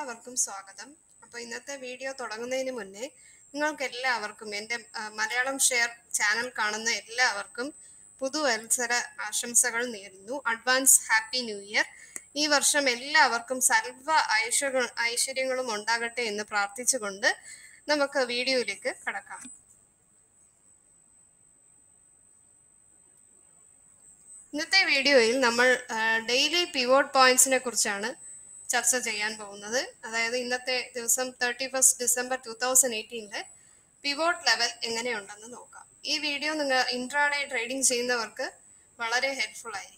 എല്ലാവർക്കും സ്വാഗതം അപ്പോൾ ഇന്നത്തെ വീഡിയോ തുടങ്ങുന്നതിന് മുന്നേ നിങ്ങൾക്ക് എല്ലാവർക്കും എൻ്റെ ആ, മലയാളം ഷെയർ ചാനൽ കാണുന്ന എല്ലാവർക്കും പുതുവത്സര ആശംസകൾ നേരുന്നു അഡ്വാൻസ് ഹാപ്പി ന്യൂ ഇയർ ഈ വർഷം എല്ലാവർക്കും സർവ്വ ഐശ്വര്യ ഐശ്വര്യങ്ങളും ഉണ്ടാകട്ടെ എന്ന് പ്രാർത്ഥിച്ചുകൊണ്ട് നമുക്ക് വീഡിയോയിലേക്ക് കടക്കാം ഇന്നത്തെ വീഡിയോയിൽ നമ്മൾ ഡെയിലി പിവോട്ട് പോയിന്റ്സിനെ കുറിച്ചാണ് ചർച്ച ചെയ്യാൻ പോകുന്നത് അതായത് ഇന്നത്തെ ദിവസം thirty first December two thousand എയ്റ്റീനിലെ പിവോട്ട് ലെവൽ എങ്ങനെയുണ്ടെന്ന് നോക്കാം ഈ വീഡിയോ നിങ്ങൾ ഇൻട്രാഡേ ട്രേഡിംഗ് ചെയ്യുന്നവർക്ക് വളരെ ഹെൽപ്ഫുൾ ആയിരിക്കും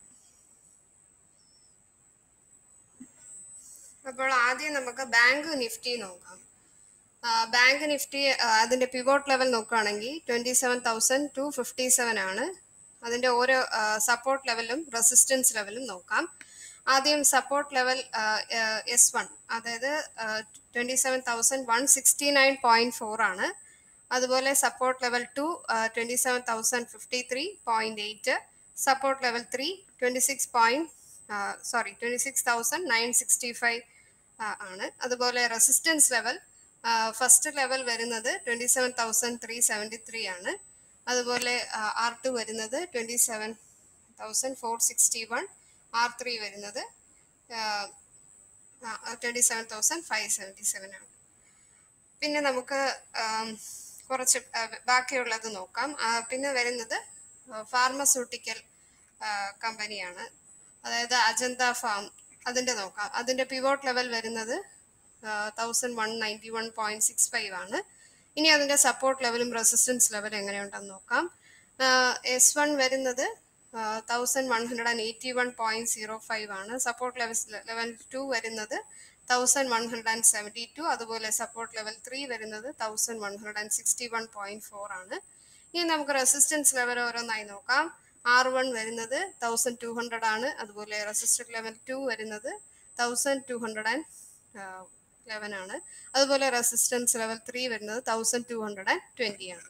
അപ്പോൾ ആദ്യം നമുക്ക് ബാങ്ക് നിഫ്റ്റി നോക്കാം ബാങ്ക് നിഫ്റ്റി അതിന്റെ പിവോട്ട് ലെവൽ നോക്കുകയാണെങ്കിൽ twenty seven thousand two fifty seven ആണ് അതിന്റെ ഓരോ സപ്പോർട്ട് ലെവലും റെസിസ്റ്റൻസ് ലെവലും നോക്കാം ആദ്യം സപ്പോർട്ട് ലെവൽ എസ് വൺ അതായത് twenty seven thousand one sixty nine point four ആണ് അതുപോലെ support level two twenty seven thousand fifty three point eight support level three twenty six point sorry twenty six thousand nine sixty five ആണ് അതുപോലെ resistance level first level വരുന്നത് twenty seven thousand three seventy three ആണ് അതുപോലെ R two വരുന്നത് twenty seven thousand four sixty one R three വരുന്നത് twenty seven thousand five seventy seven ആണ് പിന്നെ നമുക്ക് ആം, കുറച്ച് ആ, ബാക്കിയുള്ളത് നോക്കാം ആ, പിന്നെ വരുന്നത് ഫാർമസ്യൂട്ടിക്കൽ കമ്പനിയാണ് അതായത് അജന്ത ഫാം അതിൻ്റെ നോക്കാം അതിൻ്റെ പിവോട്ട് ലെവൽ വരുന്നത് thousand one ninety one point six five ആണ് ഇനി അതിൻ്റെ സപ്പോർട്ട് ലെവലും റെസിസ്റ്റൻസ് ലെവലും എങ്ങനെയുണ്ടെന്ന് നോക്കാം എസ് വൺ വരുന്നത് thousand one hundred and eighty one point zero five ആണ് സപ്പോർട്ട് ലെവൽ ലെവൽ ടു വരുന്നത് thousand one hundred and seventy two അതുപോലെ സപ്പോർട്ട് ലെവൽ ത്രീ വരുന്നത് thousand one hundred and sixty one point four ആണ് ഇനി നമുക്ക് resistance level ഓരോന്നായി നോക്കാം R one വരുന്നത് തൗസൻഡ് ടു ഹൺഡ്രഡ് ആണ് അതുപോലെ റെസിസ്റ്റർ ലെവൽ ടു വരുന്നത് thousand two hundred and eleven ആണ് അതുപോലെ റെസിസ്റ്റൻസ് ലെവൽ ത്രീ വരുന്നത് thousand two hundred and twenty ആണ്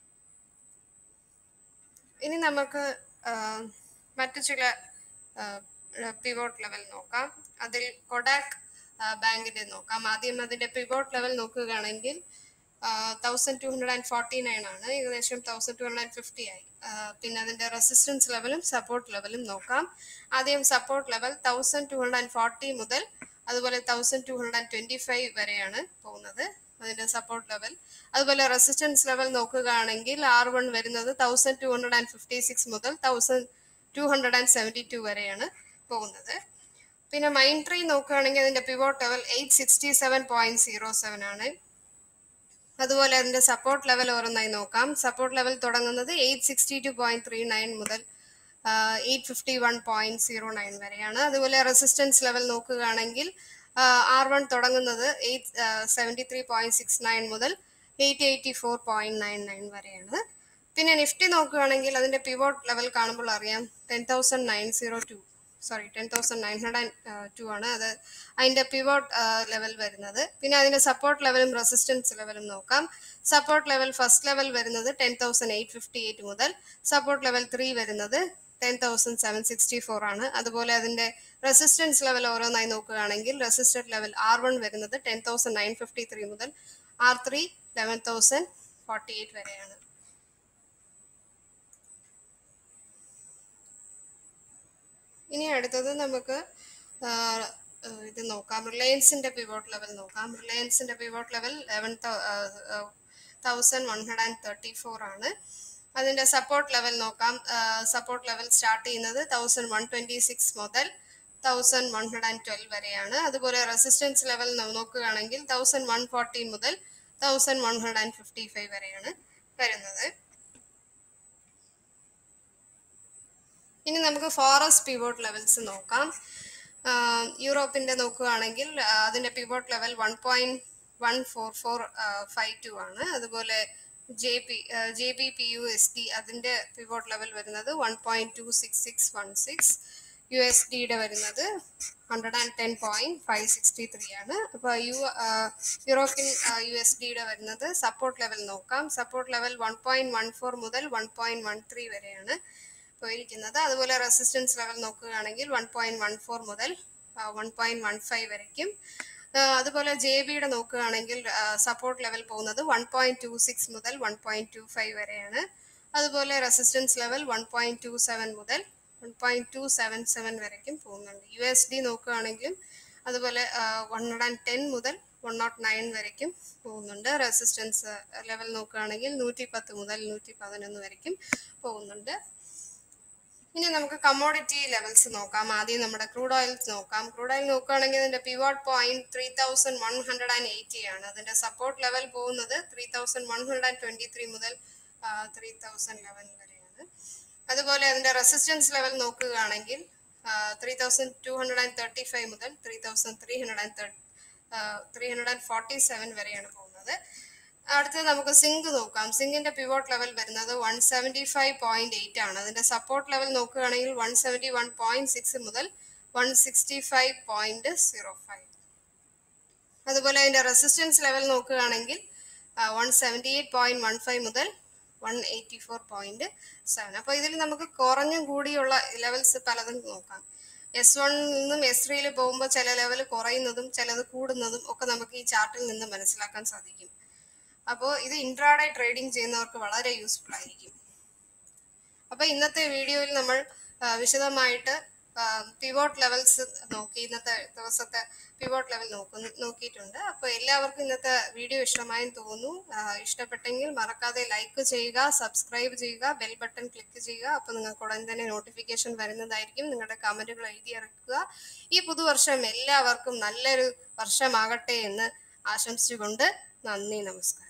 ഇനി നമുക്ക് ആ, മറ്റു ചില പിവോട്ട് ലെവൽ നോക്കാം അതിൽ കൊഡാക് ബാങ്കിന്റെ നോക്കാം ആദ്യം അതിന്റെ പിവോട്ട് ലെവൽ നോക്കുകയാണെങ്കിൽ thousand two hundred and forty nine ആണ് ഏകദേശം thousand two hundred and fifty ആയി ആ, പിന്നെ അതിന്റെ റെസിസ്റ്റൻസ് ലെവലും സപ്പോർട്ട് ലെവലും നോക്കാം ആദ്യം support level thousand two hundred and forty മുതൽ അതുപോലെ thousand two hundred and twenty five വരെയാണ് പോകുന്നത് അതിന്റെ സപ്പോർട്ട് ലെവൽ അതുപോലെ റെസിസ്റ്റൻസ് ലെവൽ നോക്കുകയാണെങ്കിൽ ആർ വൺ വരുന്നത് thousand two hundred and fifty six മുതൽ thousand two hundred and seventy two വരെയാണ് പോകുന്നത് പിന്നെ മൈൻഡ് ട്രീ നോക്കുകയാണെങ്കിൽ അതിന്റെ pivot level eight sixty seven point zero seven ആണ് അതുപോലെ അതിന്റെ സപ്പോർട്ട് ലെവൽ ഓരോന്നായി നോക്കാം സപ്പോർട്ട് ലെവൽ തുടങ്ങുന്നത് eight sixty two point three nine മുതൽ eight fifty one point zero nine വരെയാണ് അതുപോലെ റെസിസ്റ്റൻസ് ലെവൽ നോക്കുകയാണെങ്കിൽ ആർ വൺ തുടങ്ങുന്നത് eight seventy three point six nine മുതൽ eight eighty four point nine nine വരെയാണ് പിന്നെ നിഫ്റ്റി നോക്കുകയാണെങ്കിൽ അതിന്റെ പിവോട്ട് ലെവൽ കാണുമ്പോൾ അറിയാം ten thousand nine zero two sorry ten thousand nine hundred two ആണ് അത് അതിന്റെ പിവോട്ട് ലെവൽ വരുന്നത് പിന്നെ അതിന്റെ സപ്പോർട്ട് ലെവലും റെസിസ്റ്റൻസ് ലെവലും നോക്കാം സപ്പോർട്ട് ലെവൽ ഫസ്റ്റ് ലെവൽ വരുന്നത് ten thousand eight fifty eight മുതൽ സപ്പോർട്ട് ലെവൽ ത്രീ വരുന്നത് ten thousand seven sixty four ആണ് അതുപോലെ അതിന്റെ റെസിസ്റ്റൻസ് ലെവൽ ഓരോന്നായി നോക്കുകയാണെങ്കിൽ റെസിസ്റ്റഡ് ലെവൽ ആർ വൺ വരുന്നത് ten thousand nine fifty three മുതൽ R three eleven thousand forty eight വരെയാണ് ഇനി അടുത്തത് നമുക്ക് ആ, ആ, ഇത് നോക്കാം റിലയൻസിന്റെ പിവോട്ട് ലെവൽ നോക്കാം റിലയൻസിന്റെ pivot level level thousand one hundred and thirty four ആണ് അതിന്റെ സപ്പോർട്ട് ലെവൽ നോക്കാം സപ്പോർട്ട് ലെവൽ സ്റ്റാർട്ട് ചെയ്യുന്നത് തൗസൻഡ് വൺ ട്വന്റി സിക്സ് മുതൽ thousand one hundred and twelve വരെയാണ് അതുപോലെ റെസിസ്റ്റൻസ് ലെവൽ നോക്കുകയാണെങ്കിൽ തൗസൻഡ് വൺ ഫോർട്ടി മുതൽ thousand one hundred and fifty five വരെയാണ് വരുന്നത് ഇനി നമുക്ക് ഫോറസ്റ്റ് പിവോട്ട് ലെവൽസ് നോക്കാം ആഹ് യൂറോപ്പിന്റെ നോക്കുകയാണെങ്കിൽ ആഹ് അതിന്റെ pivot level one point one four four five two ആണ് അതുപോലെ J P J B P U S D അതിന്റെ പിവോട്ട് ലെവൽ വരുന്നത് one point two six six one six U S ഡിയുടെ വരുന്നത് hundred and ten point five sixty three ആണ് അപ്പോൾ U European U S ഡിയുടെ വരുന്നത് സപ്പോർട്ട് ലെവൽ നോക്കാം support level one point one four മുതൽ വൺ പോയിന്റ് വൺ ത്രീ വരെയാണ് പോയിരിക്കുന്നത് അതുപോലെ റെസിസ്റ്റൻസ് ലെവൽ നോക്കുകയാണെങ്കിൽ വൺ പോയിന്റ് വൺ ഫോർ മുതൽ വൺ പോയിന്റ് വൺ ഫൈവ് വരയ്ക്കും ആ, അതുപോലെ ജെ ബിയുടെ നോക്കുകയാണെങ്കിൽ സപ്പോർട്ട് ലെവൽ പോകുന്നത് വൺ പോയിന്റ് ടു സിക്സ് മുതൽ വൺ പോയിന്റ് ടു ഫൈവ് വരെയാണ് അതുപോലെ resistance level one point two seven മുതൽ one point two seven seven വരയ്ക്കും പോകുന്നുണ്ട് യു എസ് ഡി നോക്കുകയാണെങ്കിലും അതുപോലെ വൺ ഹൺഡ്രഡ് ആൻഡ് ടെൻ മുതൽ വൺ നോട്ട് നയൻ വരയ്ക്കും പോകുന്നുണ്ട് റെസിസ്റ്റൻസ് ലെവൽ നോക്കുകയാണെങ്കിൽ നൂറ്റി പത്ത് മുതൽ നൂറ്റി പതിനൊന്ന് വരയ്ക്കും പോകുന്നുണ്ട് ഇനി നമുക്ക് കമ്മോഡിറ്റി ലെവൽസ് നോക്കാം ആദ്യം നമ്മുടെ ക്രൂഡ് ഓയിൽസ് നോക്കാം ക്രൂഡ് ഓയിൽ നോക്കുകയാണെങ്കിൽ അതിന്റെ pivot point three thousand one hundred and eighty ആണ് അതിന്റെ സപ്പോർട്ട് ലെവൽ പോകുന്നത് three thousand one hundred and twenty three മുതൽ ത്രീ തൗസൻഡ് ലെവൻ വരെയാണ് അതുപോലെ അതിന്റെ റെസിസ്റ്റൻസ് ലെവൽ നോക്കുകയാണെങ്കിൽ three thousand two hundred and thirty five മുതൽ three thousand three hundred and three hundred and forty seven വരെയാണ് പോകുന്നത് അടുത്തത് നമുക്ക് സിങ്ക് നോക്കാം സിങ്കിന്റെ പിവോട്ട് ലെവൽ വരുന്നത് one seventy five point eight ആണ് അതിന്റെ സപ്പോർട്ട് ലെവൽ നോക്കുകയാണെങ്കിൽ one seventy one point six മുതൽ one sixty five point zero five അതുപോലെ അതിന്റെ റെസിസ്റ്റൻസ് ലെവൽ നോക്കുകയാണെങ്കിൽ one seventy eight point one five മുതൽ one eighty four point seven അപ്പോൾ ഇതിൽ നമുക്ക് കുറഞ്ഞും കൂടിയുള്ള ലെവൽസ് പലതും നോക്കാം എസ് വണ്ണിൽ നിന്നും എസ് ത്രീയിൽ പോകുമ്പോൾ ചില ലെവൽ കുറയുന്നതും ചിലത് കൂടുന്നതും ഒക്കെ നമുക്ക് ഈ ചാർട്ടിൽ നിന്ന് മനസ്സിലാക്കാൻ സാധിക്കും അപ്പോൾ ഇത് ഇൻട്രാഡേ ട്രേഡിംഗ് ചെയ്യുന്നവർക്ക് വളരെ യൂസ്ഫുൾ ആയിരിക്കും അപ്പോൾ ഇന്നത്തെ വീഡിയോയിൽ നമ്മൾ ആ, വിശദമായിട്ട് പിവോട്ട് ലെവൽസ് നോക്കി ഇന്നത്തെ ദിവസത്തെ പിവോട്ട് ലെവൽ നോക്കുന്നു നോക്കിയിട്ടുണ്ട് അപ്പോൾ എല്ലാവർക്കും ഇന്നത്തെ വീഡിയോ ഇഷ്ടമായെന്ന് തോന്നുന്നു ആ, ഇഷ്ടപ്പെട്ടെങ്കിൽ മറക്കാതെ ലൈക്ക് ചെയ്യുക സബ്സ്ക്രൈബ് ചെയ്യുക ബെൽ ബട്ടൺ ക്ലിക്ക് ചെയ്യുക അപ്പോൾ നിങ്ങൾക്ക് ഉടൻ തന്നെ നോട്ടിഫിക്കേഷൻ വരുന്നതായിരിക്കും നിങ്ങളുടെ കമന്റുകൾ എഴുതി ഇറക്കുക ഈ പുതുവർഷം എല്ലാവർക്കും നല്ലൊരു വർഷമാകട്ടെ എന്ന് ആശംസിച്ചുകൊണ്ട് നന്ദി നമസ്കാരം